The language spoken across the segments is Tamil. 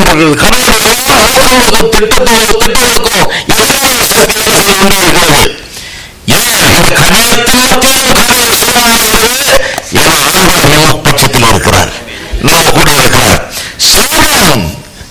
சொல்லப்பட்டிருக்கிறது கடவுளுடைய எல்லா ஆற்றலுக்கும் திட்டத்துக்கும் திட்டங்களுக்கும் எதிரான சக்தி வேலை செய்து கொண்டே இருக்கிறது ஏன் இந்த கடினத்திலும் கடவுள் சூழ்நிலை ஏன்னா ஆண்டவர் நம்ம பட்சத்தில் இருக்கிறார் நம்ம கூட இருக்கிறார் சாதனம்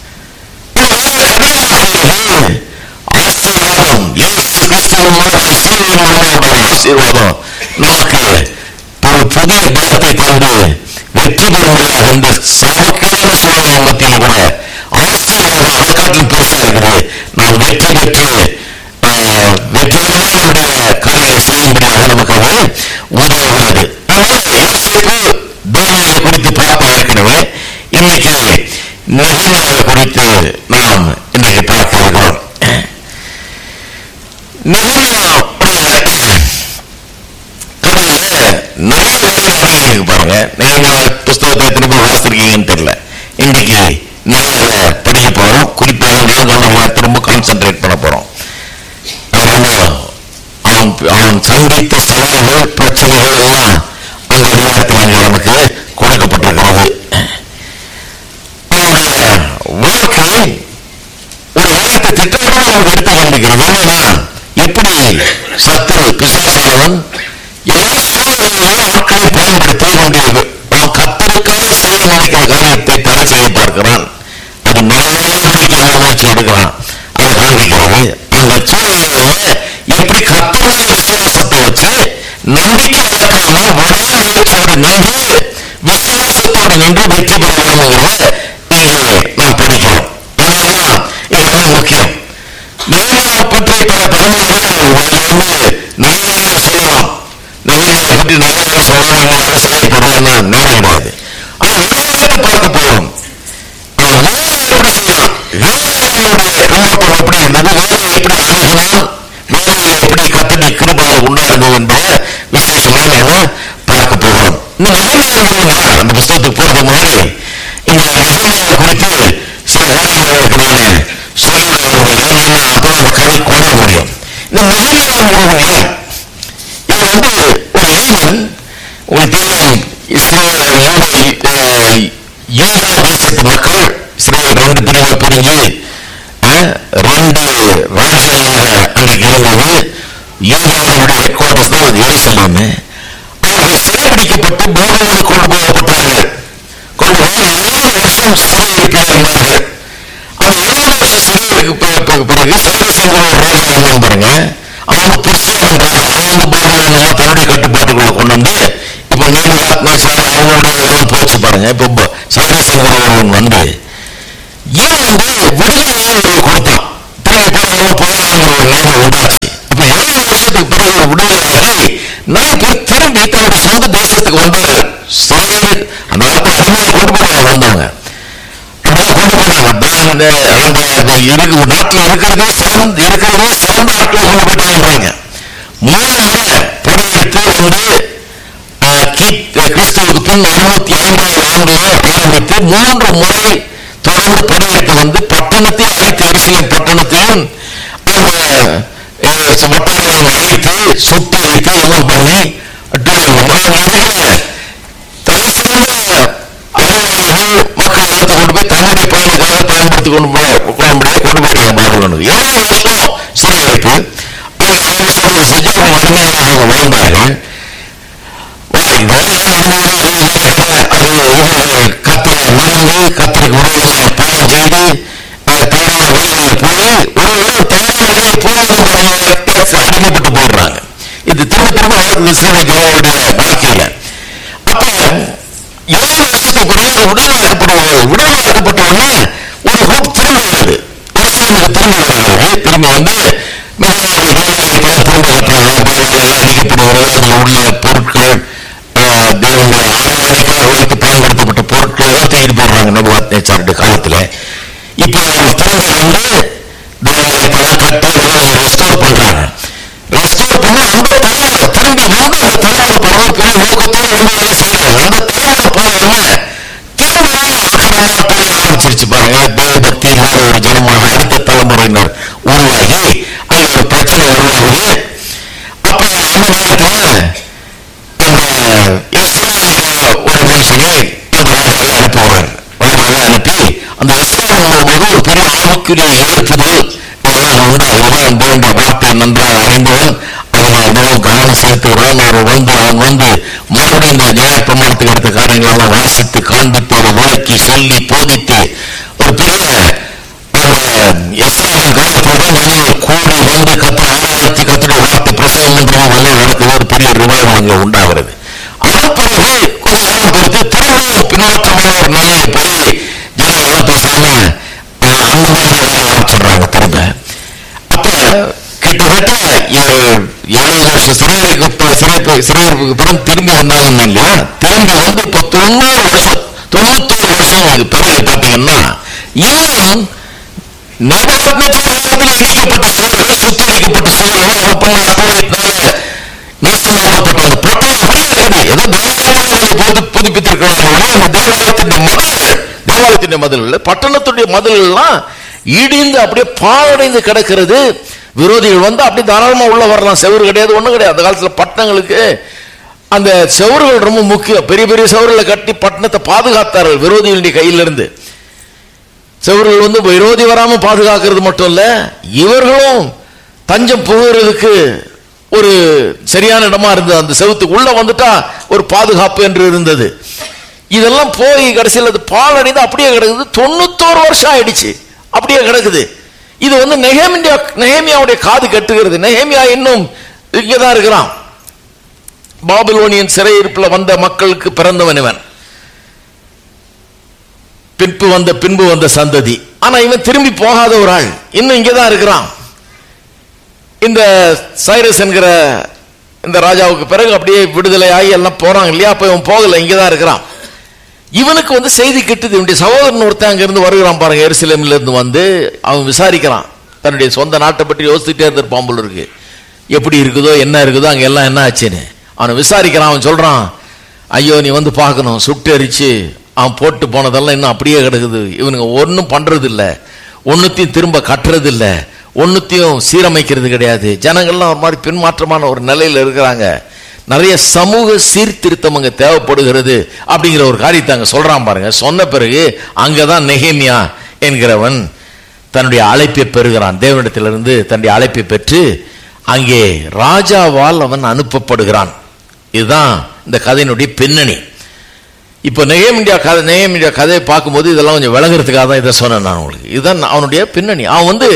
ஆசீர்வாதம் இயேசு கிறிஸ்துவின் மூலம் ஜீவனுடைய ஆசீர்வாதம் நமக்கு ஒரு புதிய பலத்தை தந்து வெற்றி பெறுவதாக இந்த சாமக்கியமான சூழ்நிலை மத்தியில் கூட ஆசீர்வாதம் அதுக்காட்டிலும் பெருசா இருக்குது நாம் வெற்றி பெற்று ஆஹ், வெற்றிகரமாக நம்முடைய காரியங்களை செய்யும்படியாக நமக்கு அது உதவுகிறது அதனால யோசேப்பு தேவனை குறித்து பார்ப்போம் ஏற்கனவே இன்னைக்கு நெகேமியாவை குறித்து நாம் இன்றைக்கு பார்க்க இருக்கிறோம் நெகேமியா கதையில நிறைய விஷயங்கள் இருக்கு பாருங்க நெகேமியா புஸ்தகத்தை திரும்ப வாசிச்சிருக்கீங்கன்னு தெரியல இன்னைக்கு நிறைய படிக்க போறோம் குறிப்பாக நிகழ்வுகளை திரும்ப கான்சென்ட்ரேட் பண்ண போறோம் அதனால அவன் அவன் சந்தித்த சவால்கள் பிரச்சனைகள் எல்லாம் அந்த அதிகாரத்தில் நமக்கு கொடுக்கப்பட்டிருக்கிறது அவனுடைய வாழ்க்கை ஒரு வாழ்க்கை திட்டமாக நமக்கு எடுத்து காண்பிக்கிறது என்னன்னா எப்படி சத்துரு பிசாசானவன் எல்லா சூழ்நிலைகளிலும் ஆட்களை பயன்படுத்தி கொண்டிருக்கு அவன் கத்தருக்காக செய்ய நினைக்கிற காரியத்தை தடை செய்ய பார்க்கிறான் அது நல்லதாக முயற்சி எடுக்கிறான் அதை காண்பிக்கிறது அந்த சூழ்நிலையில எப்படி கத்தருடைய விசுவாசத்தை வச்சு நம்பிக்கை இழக்காம உடனே முயற்சியோடு நின்று விசுவாசத்தோடு நின்று வெற்றி பெறலாம்ங்கிறத இங்கே நாம் படிக்கிறோம் அதனாலதான் இதுதான் முக்கியம் நெகேமியா பற்றி பல தலைமுறைகள் வந்து நெகேமியா சொல்லலாம் நெகேமியா பற்றி நெகேமியா சொல்லலாம் எங்களால் செயல்படுறதுன்னா நேரம் கிடையாது ஆனா நெகேமியாவை பார்க்க போறோம் அவன் நெகேமியா எப்படி செய்யலாம் நெகேமியாவுடைய கண்ணோட்டம் எப்படி இருந்தது நெகேமியா எப்படி அணுகினான் நெகேமியா எப்படி கத்தனை கிருபாவை உண்டானது என்ற விஷயங்களை நாம பார்க்க போகிறோம் இந்த நெகேமியா அந்த புஸ்தகத்துக்கு போறது முன்னாடி இந்த நெகேமியாவை குறித்து சில வார்த்தைகளுக்கு நான் சொல்லுகிறேன் அப்போ அந்த கதை கோர முடியும் இந்த நெகேமியா யார் இது வந்து ஒரு ஈவன் உங்களுக்கு தெரியும் இஸ்ரேல் யூத- யூதா தேசத்து மக்கள் இஸ்ரேல் ரெண்டு பிரிவு பிரிஞ்சு அஹ், ரெண்டு ராஜ்யங்களாக அன்றைக்கு இருந்தது யூதாவுடைய ஹெட் குவார்டர்ஸ் தான் அது எரிசலாமே அவர்கள் சிறைபிடிக்கப்பட்டு பாபிலோனுக்கு கொண்டு போகப்பட்டார்கள் கொண்டு போய் ஏழு வருஷம் சிறையில் இருந்தார்கள் அந்த ஏழு வருஷம் சிறையிலுக்கு பி- பி- பிறகு சைரஸ் என்கிற ஒரு ராஜா இருந்தான் பாருங்க அவன் புருஷன் அவன் பாபிலோனை தன்னுடைய கட்டுப்பாட்டுக்குள்ள கொண்டு வந்து இப்ப நீங்க அவங்களுடைய இதெல்லாம் போச்சு பாருங்க இப்ப சைரஸ் என்கிற ஒருவன் வந்து இவன் வந்து விடுதலையை இவனுக்கு கொடுத்தான் திரும்பி போறவங்க போறாங்கிற ஒரு நிலைமை உண்டாச்சு இப்ப ஏழு வருஷத்துக்கு பிறகு விடுதலையாகி நிறைய பேர் திரும்பி தன்னுடைய சொந்த தேசத்துக்கு வந்தார்கள் சிறையில் அந்த இடத்துல அடிமையை கொண்டு போய் வந்தாங்க அப்படியே கொண்டு போனாங்க தான் அந்த அந்த இருக்கு நாட்டில் இருக்கிறதே சிறந்த இருக்கிறதே சிறந்த நாட்டில் கொண்டு போயிட்டாங்க மூணு முறை படையெடுத்து வந்து ஆஹ், கி- கிறிஸ்துவுக்கு பின் அறுபத்தி ஐந்தாவது ஆண்டுல ஆரம்பித்து மூன்று முறை தொடர்ந்து படையெடுத்து வந்து பட்டணத்தை அழித்து எரிசிலம் பட்டணத்தையும் அந்த அஹ், வட்டாரங்களை அழித்து சுட்டு அழித்து எல்லாம் பண்ணி அட்டு நிறைய தலைசிறந்த அறிவாளிகள் மக்கள் இடத்தை கொண்டு போய் தன்னுடைய பயனுக்காக பயன்படுத்தி கொண்டு போய் கொண்டு கொண்டு போயிருக்காங்க பாபுலனுக்கு ஏழு வருஷம் சிறை வைத்து அவங்க அவங்க சொல்றது செஞ்சு அவங்க அருமையாக அவங்க வாழ்ந்தார்கள் கத்தரை மறந்து கத்தருக்கு உறவுகளை பாடம் செய்து தேவையான வழிகளை போய் ஒரு தேவையான போய் அடிமைப்பட்டு போடுறாங்க இது திரும்ப திரும்ப அவருக்கு சிறுவர்களுடைய வாழ்க்கையில அப்ப ஏழு வருஷத்துக்கு பிறகு விடுதலையாக்கப்படுவார்கள் விடுதலையாக்கப்பட்ட உடனே ஒரு குரூப் திரும்ப வருது அரசாங்கத்துக்கு திரும்ப வருகிறது திரும்ப வந்து திரும்ப அழிக்கப்படுகிறது அதில் உள்ள பொருட்கள் ஆஹ், தேவனுடைய ஆராதனைக்காக வைத்து பயன்படுத்தப்பட்ட பொருட்கள் எல்லாம் தூக்கிட்டு போடுறாங்க நபுவாத் நேச்சாருடைய காலத்துல இப்போ அவங்க திரும்ப வந்து தேவாலயத்தெல்லாம் கட்டி ரெஸ்டோர் பண்றாங்க ரெஸ்டோர் பண்ணி அந்த தலைமுறை திரும்பி வந்து அந்த தலைமுறை பரவாயில்ல நோக்கத்தோடு வந்து வேலை செய்யறாங்க அந்த தலைமுறை போனவங்க திரும்ப பேச ஆரம்பிச்சிருச்சு பாருங்க தேவ பக்தி இல்லாத ஒரு ஜனமாக அடுத்த தலைமுறையினர் உருவாகி அது ஒரு பிரச்சனை உருவாகுது அப்ப அந்த நேரத்தில் அந்த எஸ்ரா ஒரு மனுஷனை அந்த ராஜாவை அனுப்புவார் ராஜாவை அனுப்பி அந்த எஸ்ரா போது ஒரு பெரிய ஆவிக்குரிய எழுப்புதல் இதெல்லாம் உண்டாகிறது தேவனுடைய வார்த்தை நன்றாக அறிந்தவன் அவன் மிகவும் கவனம் செலுத்துகிறான் அவர் வந்து அவன் வந்து மறுபடியும் இந்த நியாய பிரமாணத்துக்கு அடுத்த காரியங்கள் எல்லாம் வாசித்து காண்பித்து அதை விளக்கி சொல்லி போதித்து ஒரு பெரிய எஸ்ராவின் காலத்தோட மனிதர்கள் கூடி வந்து கத்த ஆராய்ச்சி கத்துடைய வார்த்தை பிரசவம் பண்றவங்க வந்து நடக்குது ஒரு பெரிய ரிவைவல் அங்கே உண்டாகிறது அதன் பிறகு கொஞ்ச காலம் பொறுத்து திரும்பவும் பின்னோட்டமான ஒரு நிலையை போய் ஜனங்கள் பேசாம அஹ், அந்த மாதிரி எல்லாம் ஆரம்பிச்சிடுறாங்க திரும்ப அப்ப கிட்டத்தட்ட ஏ- ஏழு வருஷம் சிறையிருப்பு சிறைப்பு சிறையிருப்புக்கு பிறகு திரும்பி வந்தாங்க இல்லையா திரும்பி வந்து இப்போ தொண்ணூறு வருஷம் தொண்ணூத்தொரு வருஷம் அது பிறகு பார்த்தீங்கன்னா இன்னும் நவரத்னத்தில் இணைக்கப்பட்ட சுவர்கள் சுத்திகரிக்கப்பட்ட சுவர்கள் ஒப்பந்த அனுபவத்தினால நாசமாக்கப்பட்ட அந்த பட்டணம் அப்படியே இருக்குது ஏதோ தேவாலயத்தை புது புதுப்பித்திருக்கிறாங்க அந்த தேவாலயத்தின் மதில்கள் தேவாலயத்தின் மதில்கள் பட்டணத்துடைய மதில்கள்லாம் இடிந்து அப்படியே பாழடைந்து கிடக்கிறது விரோதிகள் வந்து அப்படி தாராளமா உள்ள வரலாம் செவுரு கிடையாது ஒண்ணும் கிடையாது அந்த காலத்துல பட்டணங்களுக்கு அந்த செவறுகள் ரொம்ப முக்கியம் பெரிய பெரிய செவறுகளை கட்டி பட்டணத்தை பாதுகாத்தார்கள் விரோதிகளுடைய கையிலிருந்து செவர்கள் வந்து விரோதி வராம பாதுகாக்கிறது மட்டும் இல்ல இவர்களும் தஞ்சம் புகுறதுக்கு ஒரு சரியான இடமா இருந்தது அந்த செவுத்துக்கு உள்ள வந்துட்டா ஒரு பாதுகாப்பு என்று இருந்தது இதெல்லாம் போய் கடைசியில் அது பாழடைந்து அப்படியே கிடக்குது தொண்ணூத்தோரு வருஷம் ஆயிடுச்சு அப்படியே கிடக்குது இது வந்து நெஹேமியா நெஹேமியாவுடைய காது கட்டுகிறது நெஹேமியா இன்னும் இங்கதான் இருக்கிறான் பாபிலோனியன் சிறையிருப்பில் வந்த மக்களுக்கு பிறந்தவன் இவன் பின்பு வந்த பின்பு வந்த சந்ததி ஆனா இவன் திரும்பி போகாத ஒரு ஆள் இன்னும் இங்கதான் இருக்கிறான் இந்த சைரஸ் என்கிற இந்த ராஜாவுக்கு பிறகு அப்படியே விடுதலை ஆகி எல்லாம் போறாங்க இல்லையா அப்ப இவன் போகல இங்கதான் இருக்கிறான் இவனுக்கு வந்து செய்தி கிட்டுது இவனுடைய சகோதரன் ஒருத்தன் அங்க இருந்து வருகிறான் பாருங்க எருசலேம்ல இருந்து வந்து அவன் விசாரிக்கிறான் தன்னுடைய சொந்த நாட்டை பற்றி யோசிச்சுட்டே இருந்திருப்பான் போல இருக்கு எப்படி இருக்குதோ என்ன இருக்குதோ அங்க எல்லாம் என்ன ஆச்சுன்னு அவனை விசாரிக்கிறான் அவன் சொல்றான் ஐயோ நீ வந்து பார்க்கணும் சுட்டு எரிச்சு அவன் போட்டு போனதெல்லாம் இன்னும் அப்படியே கிடக்குது இவனுங்க ஒன்றும் பண்றது இல்ல ஒன்னுத்தையும் திரும்ப கட்டுறது இல்ல ஒன்னுத்தையும் சீரமைக்கிறது கிடையாது ஜனங்கள்லாம் ஒரு மாதிரி பின்மாற்றமான ஒரு நிலையில இருக்கிறாங்க நிறைய சமூக சீர்திருத்தம் அங்க தேவைப்படுகிறது அப்படிங்கிற ஒரு காரியத்தை அங்க சொல்றான் பாருங்க சொன்ன பிறகு அங்கதான் நெகேமியா என்கிறவன் தன்னுடைய அழைப்பை பெறுகிறான் தேவனிடத்திலிருந்து தன்னுடைய அழைப்பை பெற்று அங்கே ராஜாவால் அவன் அனுப்பப்படுகிறான் இதுதான் இந்த கதையினுடைய பின்னணி இப்போ நெகேமிண்டியா கதை நெகேமிண்டியா கதையை பார்க்கும்போது இதெல்லாம் கொஞ்சம் விளங்குறதுக்காக தான் இதை சொன்னேன் நான் உங்களுக்கு இதுதான் அவனுடைய பின்னணி அவன் வந்து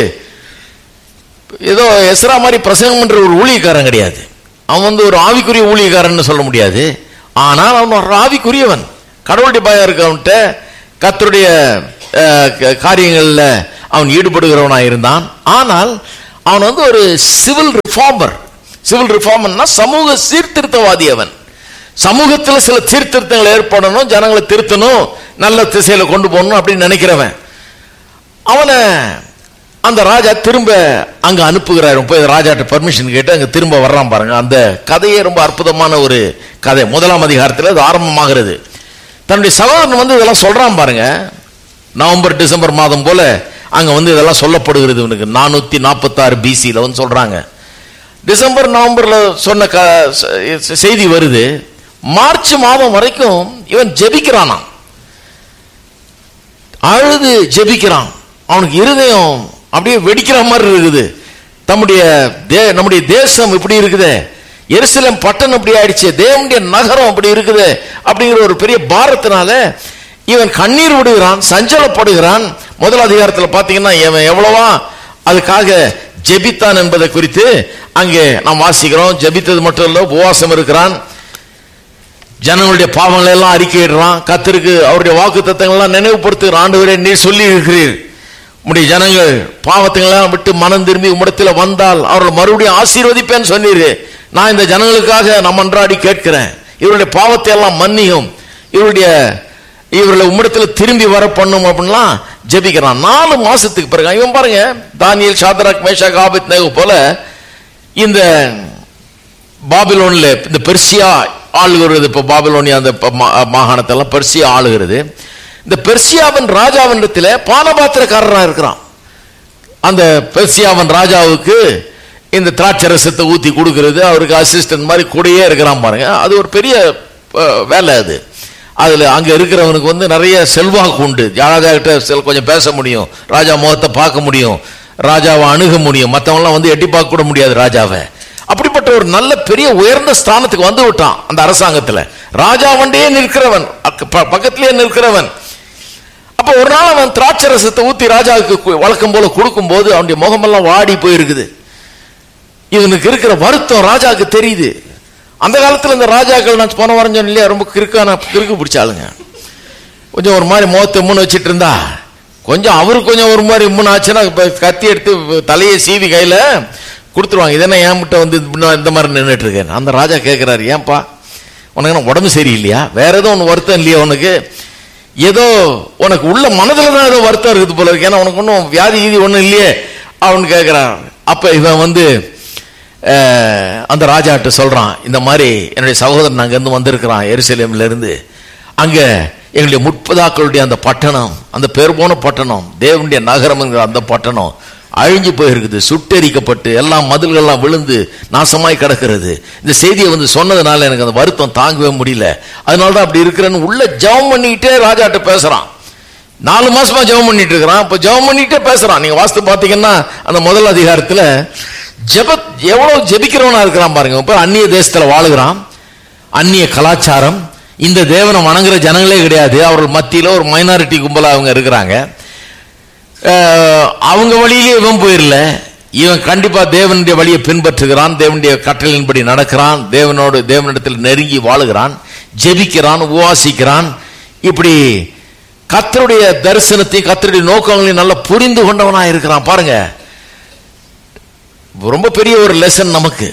ஏதோ எஸ்ரா மாதிரி பிரசங்கம் பண்ற ஒரு ஊழியக்காரன் கிடையாது அவன் வந்து ஒரு ஆவிக்குரிய ஊழியக்காரன் சொல்ல முடியாது ஆனால் அவன் ஒரு ஆவிக்குரியவன் கடவுளுடைய பயம் இருக்கு அவன்கிட்ட கத்தருடைய அஹ், க- காரியங்கள்ல அவன் ஈடுபடுகிறவனாக இருந்தான் ஆனால் அவன் வந்து ஒரு சிவில் ரிஃபார்மர் சிவில் ரிஃபார்மர்னா சமூக சீர்திருத்தவாதி அவன் சமூகத்துல சில சீர்திருத்தங்கள் ஏற்படணும் ஜனங்களை திருத்தணும் நல்ல திசையில கொண்டு போகணும் அப்படின்னு நினைக்கிறவன் அவனை அந்த ராஜா திரும்ப அங்க அனுப்புகிறார் போய் ராஜாட்ட பர்மிஷன் கேட்டு அங்க திரும்ப வர்றான் பாருங்க அந்த கதையே ரொம்ப அற்புதமான ஒரு கதை முதலாம் அதிகாரத்தில் அது ஆரம்பமாகிறது தன்னுடைய சகோதரன் வந்து இதெல்லாம் சொல்றான் பாருங்க நவம்பர் டிசம்பர் மாதம் போல அங்க வந்து இதெல்லாம் சொல்லப்படுகிறது இவனுக்கு நானூத்தி நாற்பத்தாறு பிசியில வந்து சொல்றாங்க டிசம்பர் நவம்பர்ல சொன்ன க- செ- செய்தி வருது மார்ச் மாதம் வரைக்கும் இவன் ஜெபிக்கிறானாம் அழுது ஜெபிக்கிறான் அவனுக்கு இருதயம் அப்படியே வெடிக்கிற மாதிரி இருக்குது தம்முடைய தே நம்முடைய தேசம் இப்படி இருக்குதே எருசலேம் பட்டணம் இப்படி ஆயிடுச்சு தேவனுடைய நகரம் அப்படி இருக்குது அப்படிங்கிற ஒரு பெரிய பாரத்தினால இவன் கண்ணீர் விடுகிறான் சஞ்சலப்படுகிறான் முதல் அதிகாரத்தில் பார்த்தீங்கன்னா இவன் எவ்வளவா அதுக்காக ஜெபித்தான் என்பதை குறித்து அங்கே நாம் வாசிக்கிறோம் ஜெபித்தது மட்டும் இல்ல உபவாசம் இருக்கிறான் ஜனங்களுடைய பாவங்களை எல்லாம் அறிக்கையிடுறான் கத்திற்கு அவருடைய வாக்கு தத்தங்கள்லாம் நினைவுபடுத்துகிற ஆண்டவரே நீர் சொல்லி இருக்கிறீர் உம்முடைய ஜனங்கள் பாவத்தையெல்லாம் விட்டு மனம் திரும்பி உம்மிடத்தில் வந்தால் அவர்கள் மறுபடியும் ஆசீர்வதிப்பேன்னு சொன்னீர் நான் இந்த ஜனங்களுக்காக நம்ம அன்றாடி கேட்கிறேன் இவருடைய பாவத்தை எல்லாம் மன்னியும் இவருடைய இவர்களை உம்மிடத்தில் திரும்பி வர பண்ணும் அப்படின்லாம் ஜெபிக்கிறான் நாலு மாசத்துக்கு பிறகு இவன் பாருங்க Daniel Shadrach Meshach Abednego போல இந்த பாபிலோன்ல இந்த பெர்சியா ஆளுகிறது இப்போ பாபிலோனியா அந்த ப- மா- மாகாணத்தெல்லாம் பெர்சியா ஆளுகிறது இந்த பெர்சியாவின் ராஜாவினிடத்தில் பானபாத்திரக்காரராக இருக்கிறான் அந்த பெர்சியாவின் ராஜாவுக்கு இந்த திராட்சரசத்தை ஊத்தி கொடுக்கிறது அவருக்கு அசிஸ்டன்ட் மாதிரி கூடயே இருக்கிறான் பாருங்க அது ஒரு பெரிய அஹ், வேலை அது அதுல அங்க இருக்கிறவனுக்கு வந்து நிறைய செல்வாக்கு உண்டு ராஜா கிட்ட செல் கொஞ்சம் பேச முடியும் ராஜா முகத்தை பார்க்க முடியும் ராஜாவை அணுக முடியும் மற்றவங்களாம் வந்து எட்டி பார்க்க கூட முடியாது ராஜாவை அப்படிப்பட்ட ஒரு நல்ல பெரிய உயர்ந்த ஸ்தானத்துக்கு வந்து விட்டான் அந்த அரசாங்கத்துல ராஜா வண்டியே நிற்கிறவன் அக்க- ப- பக்கத்திலேயே நிற்கிறவன் அப்ப ஒரு நாள் அவன் திராட்சை ரசத்தை ஊத்தி ராஜாவுக்கு கு- வழக்கம் போல கொடுக்கும்போது அவனுடைய முகமெல்லாம் வாடி போயிருக்குது இவனுக்கு இருக்கிற வருத்தம் ராஜாவுக்கு தெரியுது அந்த காலத்துல இந்த ராஜாக்கள் நான் போன வாரம் சொன்னேன் இல்லையா ரொம்ப கிறுக்கான கிறுக்கு பிடிச்சாளுங்க கொஞ்சம் ஒரு மாதிரி முகத்தை முன்னு வச்சிட்டு இருந்தா கொஞ்சம் அவருக்கு கொஞ்சம் ஒரு மாதிரி இம்முன்னு ஆச்சுன்னா இப்ப கத்தி எடுத்து தலையை சீவி கையில கொடுத்துருவாங்க இதென்ன ஏன் முட்டை வந்து இன்னும் இந்த மாதிரி நின்றுட்டு இருக்கேன் அந்த ராஜா கேட்கிறாரு ஏன்பா உனக்கு என்ன உடம்பு சரியில்லையா வேற ஏதோ ஒன்று வருத்தம் இல்லையா உனக்கு ஏதோ உனக்கு உள்ள மனதுல தான் ஏதோ வருத்தம் இருக்குது போல இருக்கு ஏன்னா உனக்கு ஒன்றும் வியாதி கீதி ஒன்றும் இல்லையே அவனு கேட்கிறான் அப்ப இவன் வந்து அஹ், அந்த ராஜாட்ட சொல்றான் இந்த மாதிரி என்னுடைய சகோதரன் அங்க இருந்து வந்திருக்கிறான் எருசலேம்ல இருந்து அங்க எங்களுடைய முற்பதாக்களுடைய அந்த பட்டணம் அந்த பேர் போன பட்டணம் தேவனுடைய நகரம்ங்கிற அந்த பட்டணம் அழிஞ்சு போயிருக்குது சுட்டெரிக்கப்பட்டு எல்லாம் மதில்கள்லாம் விழுந்து நாசமாய் கிடக்கிறது இந்த செய்தியை வந்து சொன்னதுனால எனக்கு அந்த வருத்தம் தாங்கவே முடியல அதனால தான் அப்படி இருக்கிறேன்னு உள்ள ஜெபம் பண்ணிக்கிட்டே ராஜாட்ட பேசுறான் நாலு மாசமா ஜெபம் பண்ணிட்டு இருக்கிறான் இப்ப ஜெபம் பண்ணிட்டே பேசுறான் நீங்க வாஸ்து பாத்தீங்கன்னா அந்த முதல் அதிகாரத்துல ஜெப எவ்வளவு ஜெபிக்கிறவனா இருக்கிறான் பாருங்க இப்ப அந்நிய தேசத்துல வாழுகிறான் அந்நிய கலாச்சாரம் இந்த தேவனை வணங்குற ஜனங்களே கிடையாது அவர்கள் மத்தியில ஒரு மைனாரிட்டி கும்பலா அவங்க இருக்கிறாங்க அஹ், அவங்க வழியிலே இவன் போயிடல இவன் கண்டிப்பா தேவனுடைய வழியை பின்பற்றுகிறான் தேவனுடைய கட்டளையின்படி நடக்கிறான் தேவனோடு தேவனிடத்தில் நெருங்கி வாழுகிறான் ஜெபிக்கிறான் உபவாசிக்கிறான் இப்படி கத்தருடைய தரிசனத்தையும் கத்தருடைய நோக்கங்களையும் நல்லா புரிந்து கொண்டவனா இருக்கிறான் பாருங்க ரொம்ப பெரிய ஒரு லெசன் நமக்கு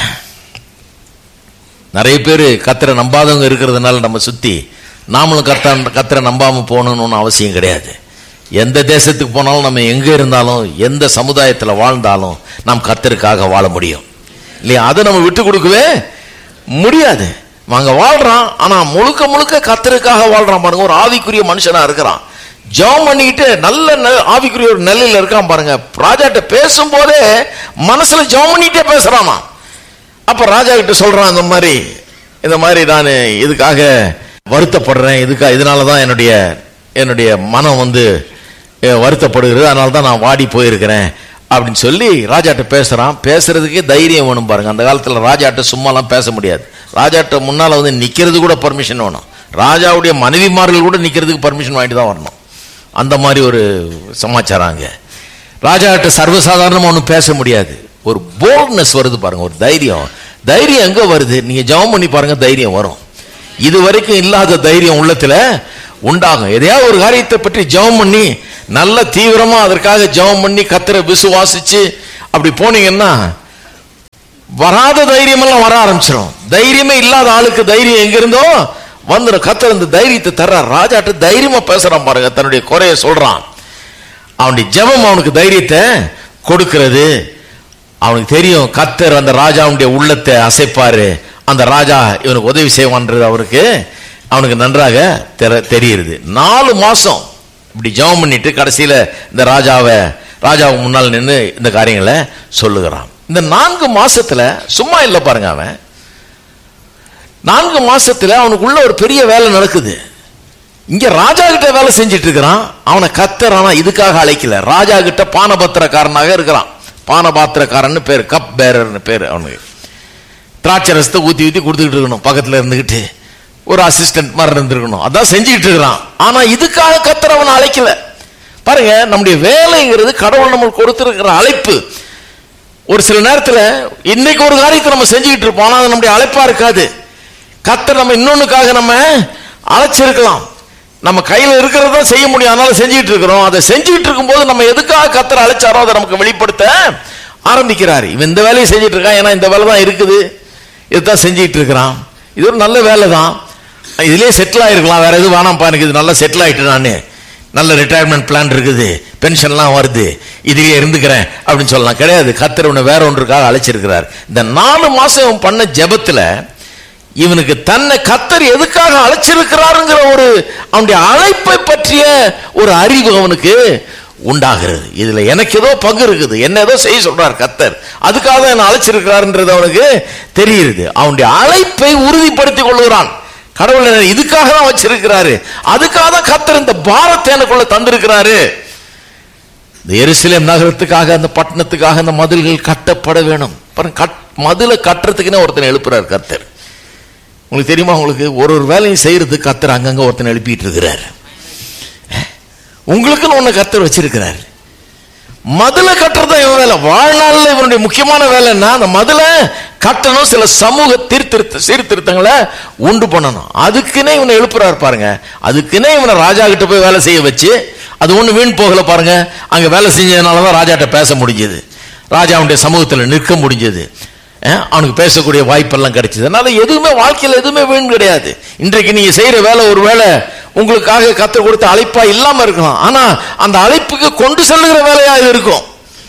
நிறைய பேர் கத்தரை நம்பாதவங்க இருக்கிறதுனால நம்ம சுத்தி நாமளும் கத்த கத்தரை நம்பாம போகணும்னு ஒண்ணும் அவசியம் கிடையாது எந்த தேசத்துக்கு போனாலும் நம்ம எங்க இருந்தாலும் எந்த சமுதாயத்துல வாழ்ந்தாலும் நாம் கத்தருக்காக வாழ முடியும் இல்லையா அதை நம்ம விட்டு கொடுக்கவே முடியாது அங்க வாழ்றான் ஆனா முழுக்க முழுக்க கத்தருக்காக வாழ்றான் பாருங்க ஒரு ஆவிக்குரிய மனுஷனா இருக்கிறான் ஜெபம் பண்ணிக்கிட்டு நல்ல நெ- ஆவிக்குரிய ஒரு நிலையில இருக்கான் பாருங்க ராஜாட்ட பேசும்போதே மனசுல ஜெபம் பண்ணிட்டே பேசுறானா அப்ப ராஜா கிட்ட சொல்றான் இந்த மாதிரி இந்த மாதிரி நான் இதுக்காக வருத்தப்படுறேன் இதுக்காக இதனால தான் என்னுடைய என்னுடைய மனம் வந்து அஹ், வருத்தப்படுகிறது அதனால தான் நான் வாடி போயிருக்கிறேன் அப்படின்னு சொல்லி ராஜாட்ட பேசுறான் பேசுறதுக்கே தைரியம் வேணும் பாருங்க அந்த காலத்துல ராஜாட்ட சும்மாலாம் பேச முடியாது ராஜாட்ட முன்னால வந்து நிக்கிறது கூட பர்மிஷன் வேணும் ராஜாவுடைய மனைவிமார்கள் கூட நிக்கிறதுக்கு பர்மிஷன் வாங்கிட்டு தான் வரணும் அந்த மாதிரி ஒரு சமாச்சாரம் அங்க ராஜாட்ட சர்வசாதாரணமா ஒன்றும் பேச முடியாது ஒரு போல்ட்னஸ் வருது பாருங்க ஒரு தைரியம் தைரியம் எங்க வருது நீங்க ஜெபம் பண்ணி பாருங்க தைரியம் வரும் இது வரைக்கும் இல்லாத தைரியம் உள்ளத்துல உண்டாகும் எதையாவது ஒரு காரியத்தை பற்றி ஜெபம் பண்ணி நல்ல தீவிரமா அதற்காக ஜெபம் பண்ணி கத்தரை விசுவாசிச்சு அப்படி போனீங்கன்னா வராத தைரியம் எல்லாம் வர ஆரம்பிச்சிடும் தைரியமே இல்லாத ஆளுக்கு தைரியம் எங்க இருந்தோ வந்துடும் கத்தர் இந்த தைரியத்தை தர்றார் ராஜாட்ட தைரியமா பேசுறான் பாருங்க தன்னுடைய குறைய சொல்றான் அவனுடைய ஜெபம் அவனுக்கு தைரியத்தை கொடுக்கிறது அவனுக்கு தெரியும் கத்தர் அந்த ராஜாவுடைய உள்ளத்தை அசைப்பாரு அந்த ராஜா இவனுக்கு உதவி செய்வான்றது அவருக்கு அவனுக்கு நன்றாக தெர- தெரியுது நாலு மாசம் இப்படி ஜெபம் பண்ணிட்டு கடைசியில இந்த ராஜாவை ராஜாவுக்கு முன்னால் நின்று இந்த காரியங்களை சொல்லுகிறான் இந்த நான்கு மாசத்துல சும்மா இல்லை பாருங்க அவன் நான்கு மாசத்துல அவனுக்குள்ள ஒரு பெரிய வேலை நடக்குது இங்க ராஜா கிட்ட வேலை செஞ்சிட்டு இருக்கிறான் அவனை கத்தர் ஆனா இதுக்காக அழைக்கல ராஜா கிட்ட பானபத்திரக்காரனாக இருக்கிறான் பானபாத்திரக்காரன்னு பேர் கப் பேரர்னு பேர் அவனுக்கு திராட்சை ரசத்தை ஊத்தி ஊத்தி கொடுத்துக்கிட்டு இருக்கணும் பக்கத்துல இருந்துகிட்டு ஒரு அசிஸ்டன்ட் மாதிரி இருந்திருக்கணும் அதான் செஞ்சுக்கிட்டு இருக்கிறான் ஆனா இதுக்காக கத்தர் அவனை அழைக்கல பாருங்க நம்முடைய வேலைங்கிறது கடவுள் நம்மளுக்கு கொடுத்திருக்கிற அழைப்பு ஒரு சில நேரத்துல இன்னைக்கு ஒரு காரியத்தை நம்ம செஞ்சுக்கிட்டு இருப்போம் ஆனா அது நம்முடைய அழைப்பா இருக்காது கத்தர் நம்ம இன்னொன்னுக்காக நம்ம அழைச்சிருக்கலாம் நம்ம கையில இருக்கிறத செய்ய முடியும் அதனால செஞ்சுக்கிட்டு இருக்கிறோம் அதை செஞ்சுக்கிட்டு இருக்கும்போது நம்ம எதுக்காக கத்தர் அழைச்சாரோ அதை நமக்கு வெளிப்படுத்த ஆரம்பிக்கிறாரு இவன் இந்த வேலையை செஞ்சுட்டு இருக்கான் ஏன்னா இந்த வேலை தான் இருக்குது இதுதான் செஞ்சுக்கிட்டு இருக்கிறான் இது ஒரு நல்ல வேலை தான் இதுலயே செட்டில் ஆயிருக்கலாம் வேற எதுவும் வேணாம்ப்பா எனக்கு இது நல்லா செட்டில் ஆயிட்டு நான் நல்ல ரிட்டையர்மெண்ட் பிளான் இருக்குது பென்ஷன்லாம் வருது இதுலயே இருந்துக்கிறேன் அப்படின்னு சொல்லலாம் கிடையாது கத்தர் உன்னை வேற ஒன்றுக்காக அழைச்சிருக்கிறார் இந்த நாலு மாசம் இவன் பண்ண ஜெபத்துல இவனுக்கு தன்னை கத்தர் எதுக்காக அழைச்சிருக்கிறாருங்கிற ஒரு அவனுடைய அழைப்பை பற்றிய ஒரு அறிவு அவனுக்கு உண்டாகிறது இதுல எனக்கு ஏதோ பங்கு இருக்குது என்ன ஏதோ செய்ய சொல்றார் கத்தர் அதுக்காக தான் என்ன அழைச்சிருக்கிறாருன்றது அவனுக்கு தெரியுது அவனுடைய அழைப்பை உறுதிப்படுத்திக் கொள்கிறான் கடவுள் என்னை இதுக்காக தான் வச்சிருக்கிறாரு அதுக்காக தான் கத்தர் இந்த பாரத்தை எனக்குள்ள தந்திருக்கிறாரு இந்த எருசலேம் நகரத்துக்காக அந்த பட்டணத்துக்காக அந்த மதில்கள் கட்டப்பட வேணும் பாருங்க கட் மதிலை கட்டுறதுக்குன்னே ஒருத்தனை எழுப்புறார் கர்த்தர் உங்களுக்கு தெரியுமா உங்களுக்கு ஒரு ஒரு வேலையும் செய்யறதுக்கு கர்த்தர் அங்கங்க ஒருத்தனை எழுப்பிட்டு இருக்கிறார் உங்களுக்குன்னு ஒண்ணு கர்த்தர் வச்சிருக்கிறார் மதுளை கட்டுறது தான் இவன் வேலை வாழ்நாளில் இவனுடைய முக்கியமான வேலை என்ன அந்த மதுளை கட்டணும் சில சமூக தீர்த்திருத்த சீர்திருத்தங்களை உண்டு பண்ணணும் அதுக்குன்னே இவனை எழுப்புறாரு பாருங்க அதுக்குன்னே இவனை ராஜா கிட்ட போய் வேலை செய்ய வச்சு அது ஒண்ணு வீண் போகல பாருங்க அங்க வேலை செஞ்சதுனால தான் ராஜாட்ட பேச முடிஞ்சது ராஜாவுடைய சமூகத்தில் நிற்க முடிஞ்சது அஹ், அவனுக்கு பேசக்கூடிய வாய்ப்பெல்லாம் கிடைச்சது அதனால எதுவுமே வாழ்க்கையில் எதுவுமே வீண் கிடையாது இன்றைக்கு நீங்க செய்யற வேலை ஒரு வேலை உங்களுக்காக கத்து கொடுத்த அழைப்பா இல்லாம இருக்கலாம் ஆனா அந்த அழைப்புக்கு கொண்டு செல்லுகிற வேலையா இது இருக்கும்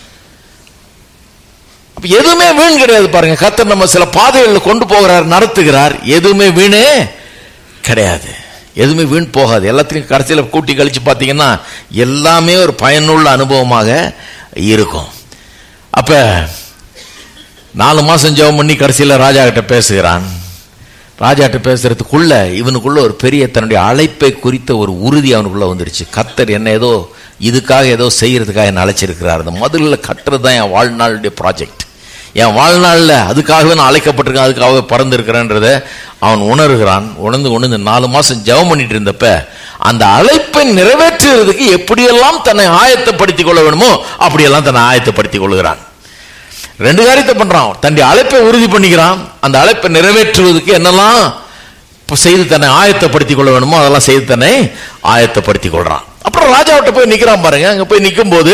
அப்ப எதுவுமே வீண் கிடையாது பாருங்க கத்தர் நம்ம சில பாதைகளில் கொண்டு போகிறார் நடத்துகிறார் எதுவுமே வீணே கிடையாது எதுவுமே வீண் போகாது எல்லாத்தையும் கடைசியில் கூட்டி கழிச்சு பார்த்தீங்கன்னா எல்லாமே ஒரு பயனுள்ள அனுபவமாக இருக்கும் அப்ப நாலு மாசம் ஜெபம் பண்ணி கடைசியில் ராஜா கிட்ட பேசுகிறான் ராஜா கிட்ட பேசுறதுக்குள்ள இவனுக்குள்ள ஒரு பெரிய தன்னுடைய அழைப்பை குறித்த ஒரு உறுதி அவனுக்குள்ள வந்துருச்சு கத்தர் என்ன ஏதோ இதுக்காக ஏதோ செய்யறதுக்காக என்ன அழைச்சிருக்கிறார் அந்த முதல்ல கட்டுறது தான் என் வாழ்நாளுடைய ப்ராஜெக்ட் என் வாழ்நாளில் அதுக்காகவே நான் அழைக்கப்பட்டிருக்கேன் அதுக்காகவே பறந்துருக்கிறேன்றத அவன் உணர்கிறான் உணர்ந்து உணர்ந்து நாலு மாசம் ஜெபம் பண்ணிட்டு இருந்தப்ப அந்த அழைப்பை நிறைவேற்றுறதுக்கு எப்படியெல்லாம் தன்னை ஆயத்தப்படுத்திக் கொள்ள வேணுமோ அப்படியெல்லாம் தன்னை ஆயத்தப்படுத்திக் கொள்கிறான் ரெண்டு காரியத்தை பண்றான் தன்னுடைய அழைப்பை உறுதி பண்ணிக்கிறான் அந்த அழைப்பை நிறைவேற்றுவதற்கு என்னெல்லாம் இப்ப செய்து தன்னை ஆயத்தப்படுத்திக் கொள்ள வேணுமோ அதெல்லாம் செய்து தன்னை ஆயத்தப்படுத்திக் கொள்றான் அப்புறம் ராஜாவிட்ட போய் நிக்கிறான் பாருங்க அங்க போய் நிற்கும் போது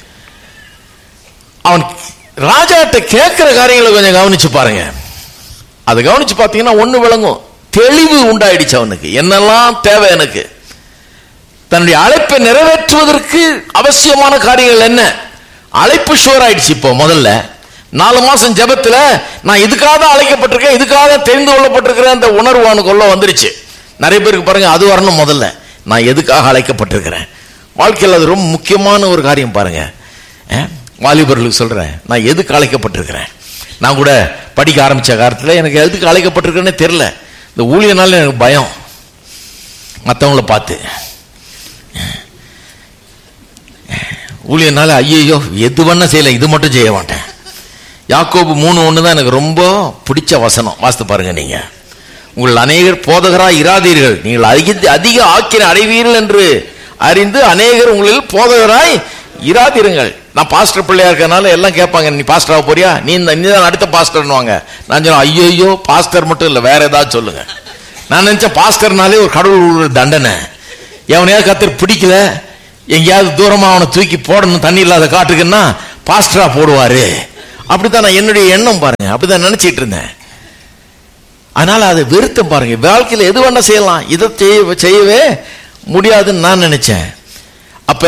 அவன் ராஜாட்ட கேட்கிற காரியங்களை கொஞ்சம் கவனிச்சு பாருங்க அதை கவனிச்சு பார்த்தீங்கன்னா ஒண்ணு விளங்கும் தெளிவு உண்டாயிடுச்சு அவனுக்கு என்னெல்லாம் தேவை எனக்கு தன்னுடைய அழைப்பை நிறைவேற்றுவதற்கு அவசியமான காரியங்கள் என்ன அழைப்பு ஷோர் ஆயிடுச்சு இப்போ முதல்ல நாலு மாசம் ஜெபத்துல நான் இதுக்காக தான் அழைக்கப்பட்டிருக்கேன் இதுக்காக தான் தெரிந்து கொள்ளப்பட்டிருக்கிறேன் அந்த உணர்வு அவனுக்குள்ள வந்துருச்சு நிறைய பேருக்கு பாருங்க அது வரணும் முதல்ல நான் எதுக்காக அழைக்கப்பட்டிருக்கிறேன் வாழ்க்கையில் அது ரொம்ப முக்கியமான ஒரு காரியம் பாருங்க அஹ், வாலிபர்களுக்கு சொல்றேன் நான் எதுக்கு அழைக்கப்பட்டிருக்கிறேன் நான் கூட படிக்க ஆரம்பிச்ச காலத்தில் எனக்கு எதுக்கு அழைக்கப்பட்டிருக்கேன்னே தெரியல இந்த ஊழியனால எனக்கு பயம் மற்றவங்கள பார்த்து ஊழியனால ஐயோ எது பண்ண செய்யல இது மட்டும் செய்ய மாட்டேன் யாக்கோபு மூணு ஒன்று தான் எனக்கு ரொம்ப பிடிச்ச வசனம் வாசித்து பாருங்க நீங்க உங்கள் அநேகர் போதகராய் இராதீர்கள் நீங்கள் அதிக அதிக ஆக்கின அடைவீர்கள் என்று அறிந்து அநேகர் உங்களில் போதகராய் இராதீருங்கள் நான் பாஸ்டர் பிள்ளையா இருக்கனால எல்லாம் கேட்பாங்க நீ பாஸ்டரா போறியா நீ இந்த நீ தான் அடுத்த பாஸ்டர்னுவாங்க நான் சொன்னேன் ஐயோ பாஸ்டர் மட்டும் இல்லை வேற ஏதாவது சொல்லுங்க நான் நினைச்சேன் பாஸ்டர்னாலே ஒரு கடவுள் ஒரு தண்டனை எவனையாவது கத்தர் பிடிக்கல எங்கேயாவது தூரமா அவனை தூக்கி போடணும் தண்ணி இல்லாத காட்டுக்குன்னா பாஸ்டரா போடுவாரு அப்படித்தான் நான் என்னுடைய எண்ணம் பாருங்க அப்படிதான் நினைச்சிட்டு இருந்தேன் அதனால அதை வெறுத்தம் பாருங்க வாழ்க்கையில் எது வேணா செய்யலாம் இதை செய்ய செய்யவே முடியாதுன்னு நான் நினைச்சேன் அப்ப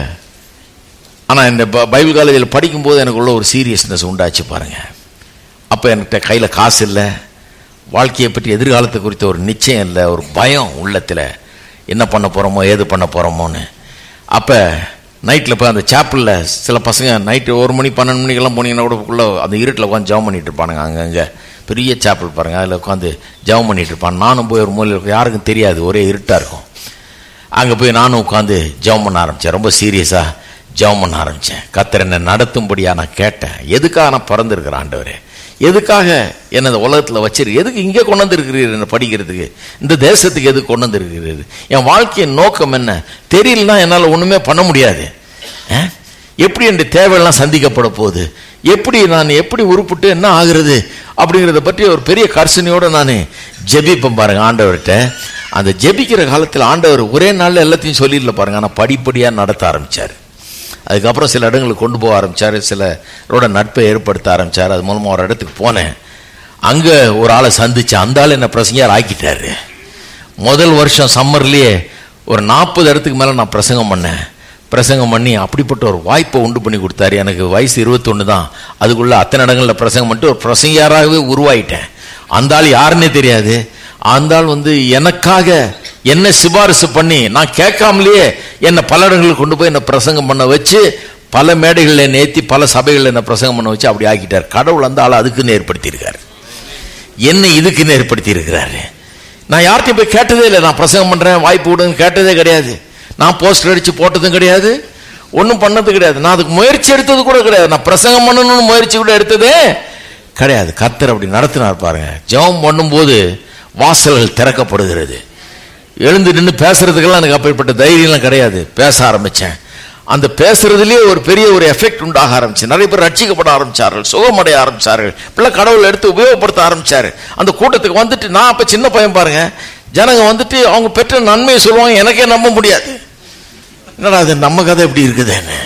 ஆனா இந்த ப- பைபிள் காலேஜில் படிக்கும்போது எனக்குள்ள ஒரு சீரியஸ்னஸ் உண்டாச்சு பாருங்க அப்ப என்கிட்ட கையில காசு இல்லை வாழ்க்கையை பற்றி எதிர்காலத்தை குறித்த ஒரு நிச்சயம் இல்லை ஒரு பயம் உள்ளத்துல என்ன பண்ண போறோமோ ஏது பண்ண போறோமோன்னு அப்ப நைட்டில் போய் அந்த சாப்பிளில் சில பசங்க நைட்டு ஒரு மணி பன்னெண்டு மணிக்கெல்லாம் போனீங்கன்னா கூட உள்ள அந்த இருட்டில் உட்காந்து ஜெபம் பண்ணிட்டு இருப்பானுங்க அங்கங்கே பெரிய சாப்பிள் பாருங்க அதில் உட்காந்து ஜெபம் பண்ணிட்டு இருப்பான் நானும் போய் ஒரு மூலையில் யாருக்கும் தெரியாது ஒரே இருட்டாக இருக்கும் அங்கே போய் நானும் உட்காந்து ஜெபம் பண்ண ஆரம்பித்தேன் ரொம்ப சீரியஸாக ஜெபம் பண்ண ஆரம்பித்தேன் கத்தர் என்னை நடத்தும்படியா நான் கேட்டேன் எதுக்காக நான் பிறந்திருக்கிறேன் ஆண்டவரே எதுக்காக என்ன இந்த உலகத்தில் வச்சிரு எதுக்கு இங்கே கொண்டு வந்திருக்கிறீர் என்ன படிக்கிறதுக்கு இந்த தேசத்துக்கு எதுக்கு கொண்டு வந்திருக்கிறீர் என் வாழ்க்கையின் நோக்கம் என்ன தெரியலனா என்னால் ஒன்றுமே பண்ண முடியாது அஹ்? எப்படி என் தேவையெல்லாம் சந்திக்கப்பட போகுது எப்படி நான் எப்படி உருப்பிட்டு என்ன ஆகுறது அப்படிங்கிறத பற்றி ஒரு பெரிய கர்சனையோட நான் ஜெபிப்பேன் பாருங்க ஆண்டவர்கிட்ட அந்த ஜெபிக்கிற காலத்தில் ஆண்டவர் ஒரே நாளில் எல்லாத்தையும் சொல்லிடல பாருங்க ஆனால் படிப்படியாக நடத்த ஆரம்பிச்சார் அதுக்கப்புறம் சில இடங்களுக்கு கொண்டு போக ஆரம்பிச்சார் சிலரோட நட்பை ஏற்படுத்த ஆரம்பிச்சார் அது மூலமாக ஒரு இடத்துக்கு போனேன் அங்கே ஒரு ஆளை சந்திச்சு அந்த ஆள் என்ன பிரசங்கியார் ஆக்கிட்டாரு முதல் வருஷம் சம்மர்லேயே ஒரு நாற்பது இடத்துக்கு மேலே நான் பிரசங்கம் பண்ணேன் பிரசங்கம் பண்ணி அப்படிப்பட்ட ஒரு வாய்ப்பை உண்டு பண்ணி கொடுத்தாரு எனக்கு வயசு இருபத்தொன்று தான் அதுக்குள்ள அத்தனை இடங்களில் பிரசங்கம் பண்ணிட்டு ஒரு பிரசங்கியாராகவே உருவாயிட்டேன் அந்த ஆள் யாருன்னே தெரியாது அந்த ஆள் வந்து எனக்காக என்ன சிபாரிசு பண்ணி நான் கேட்காமலேயே என்னை பல இடங்களுக்கு கொண்டு போய் என்னை பிரசங்கம் பண்ண வச்சு பல மேடைகளில் நேத்தி பல சபைகளில் என்னை பிரசங்கம் பண்ண வச்சு அப்படி ஆக்கிட்டார் கடவுள் அந்த ஆளை அதுக்குன்னு ஏற்படுத்தியிருக்காரு என்னை இதுக்குன்னு ஏற்படுத்தி இருக்கிறாரு நான் யார்கிட்டயும் போய் கேட்டதே இல்லை நான் பிரசங்கம் பண்றேன் வாய்ப்பு விடுன்னு கேட்டதே கிடையாது நான் போஸ்டர் அடிச்சு போட்டதும் கிடையாது ஒன்றும் பண்ணது கிடையாது நான் அதுக்கு முயற்சி எடுத்தது கூட கிடையாது நான் பிரசங்கம் பண்ணணும்னு முயற்சி கூட எடுத்ததே கிடையாது கர்த்தர் அப்படி நடத்தினார் பாருங்க ஜெபம் பண்ணும்போது வாசல்கள் திறக்கப்படுகிறது எழுந்து நின்று பேசுறதுக்கெல்லாம் எனக்கு அப்படிப்பட்ட தைரியம்லாம் கிடையாது பேச ஆரம்பிச்சேன் அந்த பேசுறதுலயே ஒரு பெரிய ஒரு எஃபெக்ட் உண்டாக ஆரம்பிச்சு நிறைய பேர் ரட்சிக்கப்பட ஆரம்பிச்சார்கள் சுகமடைய ஆரம்பிச்சார்கள் பிள்ளை கடவுள் எடுத்து உபயோகப்படுத்த ஆரம்பிச்சாரு அந்த கூட்டத்துக்கு வந்துட்டு நான் அப்ப சின்ன பையன் பாருங்க ஜனங்க வந்துட்டு அவங்க பெற்ற நன்மையை சொல்லுவாங்க எனக்கே நம்ப முடியாது என்னடா அது நம்ம கதை எப்படி இருக்குதுன்னு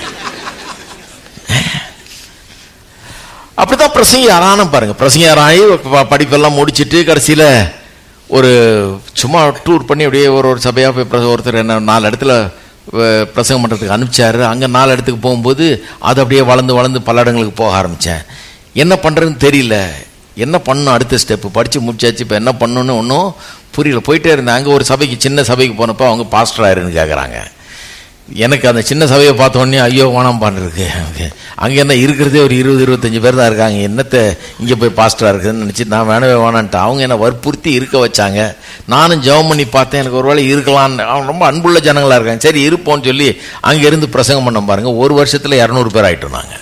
அப்படிதான் பிரசங்கியாரான பாருங்க பிரசங்கியாராகி ப- படிப்பெல்லாம் முடிச்சிட்டு கடைசியில ஒரு சும்மா டூர் பண்ணி அப்படியே ஒரு ஒரு சபையா போய் பிரச- ஒருத்தர் என்ன நாலு இடத்துல அஹ், பிரசங்கம் பண்றதுக்கு அனுப்பிச்சாரு அங்க நாலு இடத்துக்கு போகும்போது அது அப்படியே வளர்ந்து வளர்ந்து பல இடங்களுக்கு போக ஆரம்பிச்சேன் என்ன பண்றதுன்னு தெரியல என்ன பண்ணணும் அடுத்த ஸ்டெப் படிச்சு முடிச்சாச்சு இப்போ என்ன பண்ணணும்னு ஒன்றும் புரியல போயிட்டே இருந்தேன் அங்கே ஒரு சபைக்கு சின்ன சபைக்கு போனப்போ அவங்க பாஸ்டர் ஆயிருன்னு கேட்குறாங்க எனக்கு அந்த சின்ன சபையை பார்த்த உடனே ஐயோ வேணாம் இருக்கு அங்கே என்ன இருக்கிறதே ஒரு இருபது இருபத்தஞ்சு பேர் தான் இருக்காங்க என்னத்தை இங்கே போய் பாஸ்டராக இருக்குதுன்னு நினச்சி நான் வேணவே வேணான்ட்டு அவங்க என்ன வற்புறுத்தி இருக்க வச்சாங்க நானும் ஜெபம் பண்ணி பார்த்தேன் எனக்கு ஒருவேளை இருக்கலாம்னு அவங்க ரொம்ப அன்புள்ள ஜனங்களா இருக்காங்க சரி இருப்போம்னு சொல்லி அங்கே இருந்து பிரசங்கம் பண்ண பாருங்க ஒரு வருஷத்தில் இரநூறு பேர் ஆயிட்டோம் நாங்கள்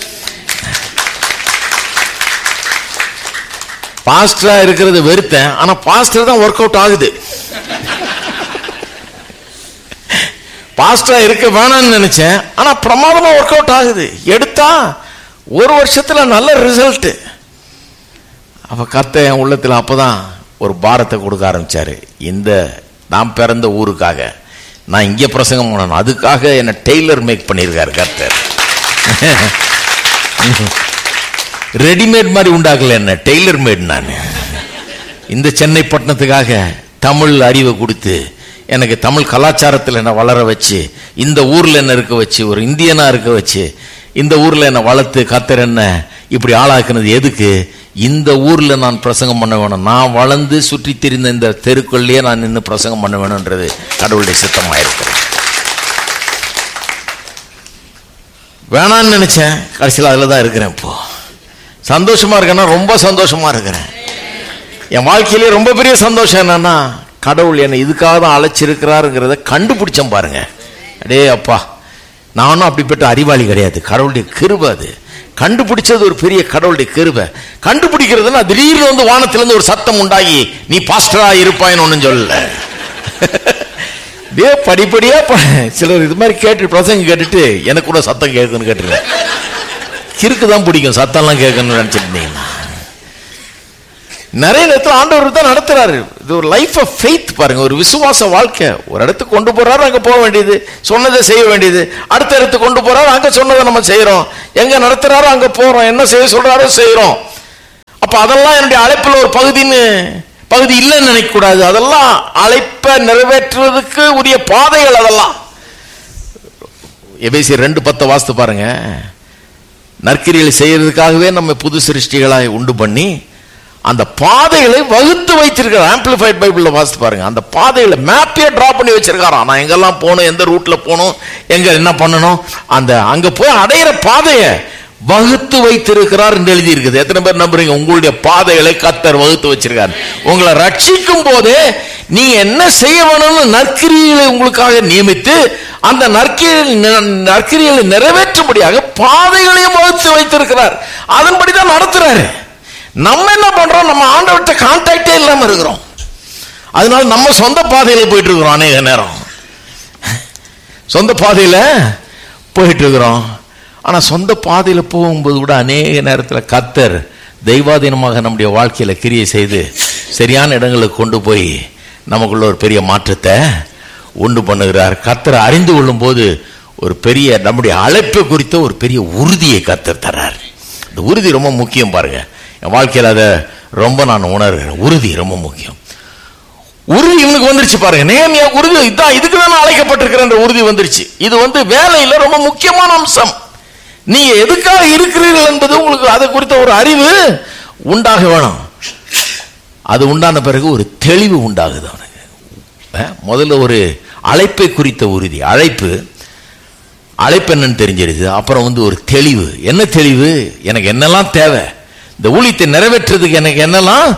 பாஸ்டரா இருக்கிறது வெறுத்தேன் ஆனா பாஸ்டர் தான் ஒர்க் அவுட் ஆகுது பாஸ்டரா இருக்க வேணாம்னு நினைச்சேன் ஆனா பிரமாதமா ஒர்க் அவுட் ஆகுது எடுத்தா ஒரு வருஷத்துல நல்ல ரிசல்ட் அப்ப கத்த என் உள்ளத்துல அப்பதான் ஒரு பாரத்தை கொடுக்க ஆரம்பிச்சாரு இந்த நான் பிறந்த ஊருக்காக நான் இங்க பிரசங்கம் பண்ணணும் அதுக்காக என்ன டெய்லர் மேக் பண்ணியிருக்காரு கர்த்தர் ரெடிமேட் மாதிரி உண்டாக்கல என்ன டெய்லர் மேட் நான் இந்த சென்னை பட்டணத்துக்காக தமிழ் அறிவை கொடுத்து எனக்கு தமிழ் கலாச்சாரத்தில் என்னை வளர வச்சு இந்த ஊர்ல என்ன இருக்க வச்சு ஒரு இந்தியனா இருக்க வச்சு இந்த ஊர்ல என்னை வளர்த்து கத்தர் என்ன இப்படி ஆளாக்குனது எதுக்கு இந்த ஊர்ல நான் பிரசங்கம் பண்ண வேணும் நான் வளர்ந்து சுற்றி திரிந்த இந்த தெருக்குள்ளேயே நான் நின்று பிரசங்கம் பண்ண வேணும்ன்றது கடவுளுடைய சித்தமா இருக்கிறது வேணான்னு நினைச்சேன் கடைசியில் அதில் தான் இருக்கிறேன் இப்போ சந்தோஷமா இருக்கேன்னா ரொம்ப சந்தோஷமா இருக்கிறேன் என் வாழ்க்கையிலே ரொம்ப பெரிய சந்தோஷம் என்னன்னா கடவுள் என்னை இதுக்காக தான் அழைச்சிருக்கிறாருங்கிறத கண்டுபிடிச்சேன் பாருங்க அடே அப்பா நானும் அப்படிப்பட்ட அறிவாளி கிடையாது கடவுளுடைய கிருபை அது கண்டுபிடிச்சது ஒரு பெரிய கடவுளுடைய கிருபை கண்டுபிடிக்கிறதுனா திடீர்னு வந்து வானத்திலிருந்து ஒரு சத்தம் உண்டாகி நீ பாஸ்டரா இருப்பாயின்னு ஒன்றும் சொல்லல அப்படியே படிப்படியா ப- சிலர் இது மாதிரி கேட்டு பிரசங்க கேட்டுட்டு எனக்கு கூட சத்தம் கேட்குன்னு கேட்டுருக்கேன் கிறுக்கு தான் பிடிக்கும் சத்தம்லாம் கேட்கணும்னு நினைச்சிருந்தீங்கன்னா நிறைய நேரத்தில் ஆண்டவர் தான் நடத்துறாரு இது ஒரு லைஃப் ஆஃப் ஃபெய்த் பாருங்க ஒரு விசுவாச வாழ்க்கை ஒரு இடத்துக்கு கொண்டு போறாரு அங்க போக வேண்டியது சொன்னதை செய்ய வேண்டியது அடுத்த இடத்துக்கு கொண்டு போறாரு அங்க சொன்னதை நம்ம செய்யறோம் எங்க நடத்துறாரோ அங்க போறோம் என்ன செய்ய சொல்றாரோ செய்யறோம் அப்ப அதெல்லாம் என்னுடைய அழைப்புல ஒரு பகுதின்னு பகுதி இல்லைன்னு நினைக்க கூடாது அதெல்லாம் அழைப்பை நிறைவேற்றுவதற்கு உரிய பாதைகள் அதெல்லாம் எபேசி ரெண்டு பத்தை வாஸ்து பாருங்க நற்கிரிகளை செய்யறதுக்காகவே நம்ம புது சிருஷ்டிகளாய் உண்டு பண்ணி அந்த பாதைகளை வகுத்து வைத்திருக்கிறார் ஆம்பிளிஃபைட் பைபிள்ல வாசித்து பாருங்க அந்த பாதைகளை மேப்பே டிரா பண்ணி வச்சிருக்காராம் நான் எங்கெல்லாம் போகணும் எந்த ரூட்ல போகணும் எங்க என்ன பண்ணணும் அந்த அங்க போய் அடையிற பாதையை வகுத்து வைத்திருக்கிறார் என்று எழுதி இருக்குது எத்தனை பேர் நம்புறீங்க உங்களுடைய பாதைகளை கத்தர் வகுத்து வச்சிருக்கார் உங்களை ரட்சிக்கும் போதே நீங்க என்ன செய்ய வேணும்னு நற்கிரிகளை உங்களுக்காக நியமித்து அந்த நற்கிரி நற்கிரிகளை நிறைவேற்றும்படியாக பாதைகளையும் வகுத்து வைத்திருக்கிறார் அதன்படிதான் நடத்துறாரு நம்ம என்ன பண்றோம் நம்ம ஆண்டவர்கிட்ட கான்டாக்டே இல்லாம இருக்கிறோம் அதனால நம்ம சொந்த பாதையில போயிட்டு இருக்கிறோம் அநேக நேரம் சொந்த பாதையில போயிட்டு இருக்கிறோம் ஆனா சொந்த பாதையில போகும்போது கூட அநேக நேரத்தில் கத்தர் தெய்வாதீனமாக நம்முடைய வாழ்க்கையில கிரியை செய்து சரியான இடங்களுக்கு கொண்டு போய் நமக்குள்ள ஒரு பெரிய மாற்றத்தை உண்டு பண்ணுகிறார் கத்தரை அறிந்து கொள்ளும் போது ஒரு பெரிய நம்முடைய அழைப்பு குறித்த ஒரு பெரிய உறுதியை கத்தர் தர்றார் இந்த உறுதி ரொம்ப முக்கியம் பாருங்க என் வாழ்க்கையில் அதை ரொம்ப நான் உணர்கிறேன் உறுதி ரொம்ப முக்கியம் உறுதி இவனுக்கு வந்துருச்சு பாருங்க நேமியா உறுதி இதான் இதுக்கு தான் அழைக்கப்பட்டிருக்கிற உறுதி வந்துருச்சு இது வந்து வேலையில ரொம்ப முக்கியமான அம்சம் நீங்க எதுக்காக இருக்கிறீர்கள் என்பது உங்களுக்கு அதை குறித்த ஒரு அறிவு உண்டாக வேணும் அது உண்டான பிறகு ஒரு தெளிவு உண்டாகுது அவனுக்கு அஹ், முதல்ல ஒரு அழைப்பை குறித்த உறுதி அழைப்பு அழைப்பு என்னன்னு தெரிஞ்சிருது அப்புறம் வந்து ஒரு தெளிவு என்ன தெளிவு எனக்கு என்னெல்லாம் தேவை இந்த ஊழியத்தை நிறைவேற்றுறதுக்கு எனக்கு என்னெல்லாம்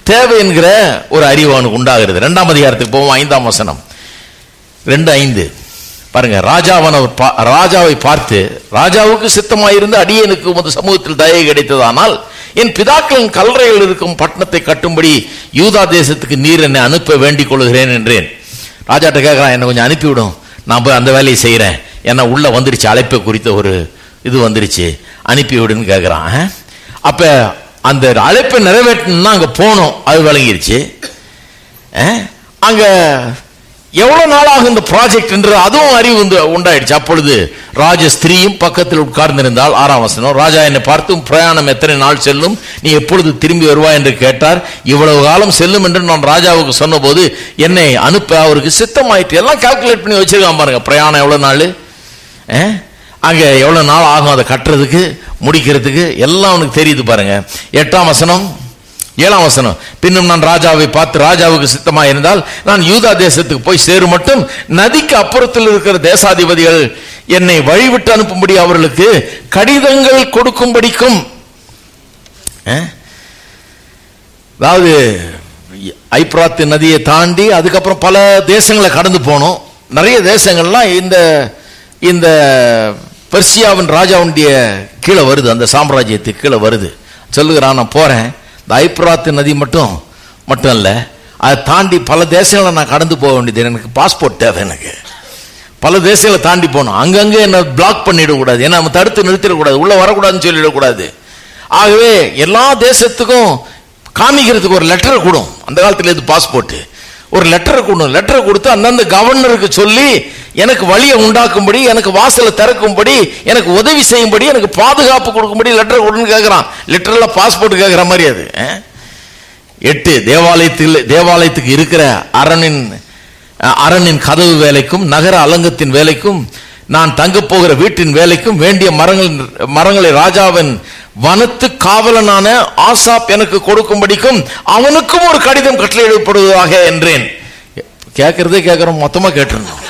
தேவை என்கிற ஒரு அறிவு அவனுக்கு உண்டாகிறது இரண்டாம் அதிகாரத்துக்கு போவோம் ஐந்தாம் வசனம் ரெண்டு ஐந்து பாருங்க ராஜாவன் அவர் பா- ராஜாவை பார்த்து ராஜாவுக்கு சித்தமாயிருந்து அடியனுக்கு உமது சமூகத்தில் தயை கிடைத்ததானால் என் பிதாக்களின் கல்லறையில் இருக்கும் பட்டணத்தை கட்டும்படி யூதா தேசத்துக்கு நீர் என்னை அனுப்ப வேண்டிக் கொள்கிறேன் என்றேன் ராஜாட்ட கேட்கறான் என்னை கொஞ்சம் அனுப்பிவிடும் நான் போய் அந்த வேலையை செய்கிறேன் ஏன்னா உள்ள வந்துருச்சு அழைப்பை குறித்த ஒரு இது வந்துருச்சு அனுப்பிவிடுன்னு கேட்குறான் அப்ப அந்த அழைப்பை நிறைவேற்றணும்னா அங்க போனோம் அது விளங்கிருச்சு அஹ், அங்க எவ்வளவு நாள் ஆகும் இந்த ப்ராஜெக்ட் என்று அதுவும் அறிவு வந்து உண்டாயிடுச்சு அப்பொழுது ராஜ ஸ்திரீயும் பக்கத்தில் உட்கார்ந்திருந்தால் ஆறாம் வசனம் ராஜா என்னை பார்த்து "உன் பிரயாணம் எத்தனை நாள் செல்லும் நீ எப்பொழுது திரும்பி வருவாய் என்று கேட்டார் இவ்வளவு காலம் செல்லும் என்று நான் ராஜாவுக்கு சொன்னபோது என்னை அனுப்ப அவருக்கு சித்தமாயிட்டு எல்லாம் கால்குலேட் பண்ணி வச்சிருக்கான் பாருங்க பிரயாணம் எவ்வளவு நாள் அஹ், அங்க எவ்வளவு நாள் ஆகும் அதை கட்டுறதுக்கு முடிக்கிறதுக்கு எல்லாம் அவனுக்கு தெரியுது பாருங்க எட்டாம் வசனம் ஏழாம் வசனம் பின்னும் நான் ராஜாவை பார்த்து ராஜாவுக்கு சித்தமா இருந்தால் நான் யூதா தேசத்துக்கு போய் சேரும் மட்டும் நதிக்கு அப்புறத்தில் இருக்கிற தேசாதிபதிகள் என்னை வழிவிட்டு அனுப்பும்படி அவர்களுக்கு கடிதங்கள் கொடுக்கும்படிக்கும் அஹ்? அதாவது ஐப்ராத்து நதியை தாண்டி அதுக்கப்புறம் பல தேசங்களை கடந்து போனோம் நிறைய தேசங்கள்லாம் இந்த இந்த பெர்சியாவின் ராஜாவுடைய கீழே வருது அந்த சாம்ராஜ்யத்துக்கு கீழே வருது சொல்லுகிறான் நான் போறேன் இந்த ஐப்ராத்து நதி மட்டும் மட்டும் இல்ல அதை தாண்டி பல தேசங்களை நான் கடந்து போக வேண்டியது எனக்கு பாஸ்போர்ட் தேவை எனக்கு பல தேசங்களை தாண்டி போகணும் அங்கங்க என்ன பிளாக் பண்ணிடக்கூடாது ஏன்னா நம்ம தடுத்து நிறுத்திடக்கூடாது உள்ள வரக்கூடாதுன்னு சொல்லிடக்கூடாது ஆகவே எல்லா தேசத்துக்கும் காமிக்கிறதுக்கு ஒரு லெட்டர் கொடும் அந்த காலத்துல இது பாஸ்போர்ட் ஒரு லெட்டரை கொடும் லெட்டரை கொடுத்து அந்தந்த கவர்னருக்கு சொல்லி எனக்கு வழியை உண்டாக்கும்படி எனக்கு வாசலை திறக்கும்படி எனக்கு உதவி செய்யும்படி எனக்கு பாதுகாப்பு கொடுக்கும்படி லெட்டர் கொடுன்னு கேட்கறான் லெட்டர்ல பாஸ்போர்ட் கேட்கிற மாதிரி அது அஹ்? எட்டு தேவாலயத்தில் தேவாலயத்துக்கு இருக்கிற அரணின் அஹ், அரணின் கதவு வேலைக்கும் நகர அலங்கத்தின் வேலைக்கும் நான் தங்கப் போகிற வீட்டின் வேலைக்கும் வேண்டிய மரங்கள் மரங்களை ராஜாவின் வனத்து காவலனான ஆசாப் எனக்கு கொடுக்கும்படிக்கும் அவனுக்கும் ஒரு கடிதம் கட்டளையிடப்படுவதாக என்றேன் கேட்கறதே கேட்கறோம் மொத்தமா கேட்டுருந்தோம்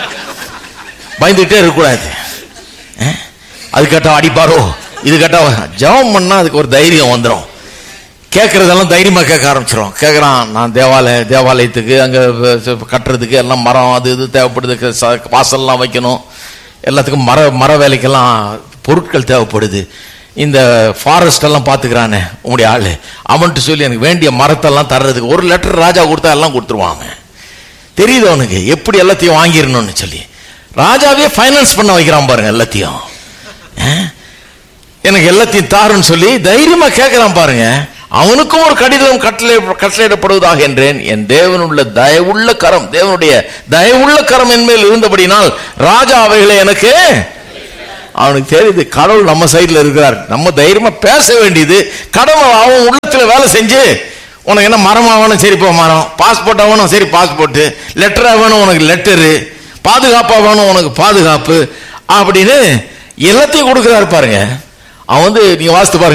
பயந்துகிட்டே இருக்கக்கூடாது அஹ்? அது கேட்டா அடிப்பாரோ இது கேட்டா ஜெபம் பண்ணா அதுக்கு ஒரு தைரியம் வந்துடும் கேட்கறதெல்லாம் தைரியமா கேட்க ஆரம்பிச்சிடும் கேட்கறான் நான் தேவாலய தேவாலயத்துக்கு அங்க வ- கட்டுறதுக்கு எல்லாம் மரம் அது இது தேவைப்படுது ச- வாசல்லாம் வைக்கணும் எல்லாத்துக்கும் மர மர வேலைக்கெல்லாம் பொருட்கள் தேவைப்படுது இந்த ஃபாரஸ்ட் எல்லாம் பாத்துக்கிறானே உங்களுடைய ஆளு அவன்ட்டு சொல்லி எனக்கு வேண்டிய மரத்தெல்லாம் தர்றதுக்கு ஒரு லெட்டர் ராஜா கொடுத்தா எல்லாம் கொடுத்துருவாங்க தெரியுது அவனுக்கு எப்படி எல்லாத்தையும் வாங்கிடணும்னு சொல்லி ராஜாவே ஃபைனான்ஸ் பண்ண வைக்கிறான் பாருங்க எல்லாத்தையும் அஹ்? எனக்கு எல்லாத்தையும் தாருன்னு சொல்லி தைரியமா கேட்கிறான் பாருங்க அவனுக்கும் ஒரு கடிதம் கட்டளை கட்டளையிடப்படுவதாக என்றேன் என் தேவனுள்ள தயவுள்ள கரம் தேவனுடைய தயவுள்ள கரம் என் மேல் இருந்தபடினால் ராஜா அவைகளை எனக்கு அவனுக்கு தெரியுது கடவுள் நம்ம சைடுல இருக்கிறார் நம்ம தைரியமா பேச வேண்டியது கடவுள் அவன் உள்ளத்துல வேலை செஞ்சு உனக்கு என்ன மரமா வேணும் சரி போ மரம் பாஸ்போர்ட்டா வேணும் சரி பாஸ்போர்ட் லெட்டரா வேணும் உனக்கு லெட்டரு பாதுகாப்பா வேணும் உனக்கு பாதுகாப்பு அப்படின்னு எல்லாத்தையும் கொடுக்கிறாரு பாருங்க அவன் வந்து நீங்க வாசித்து பாருங்க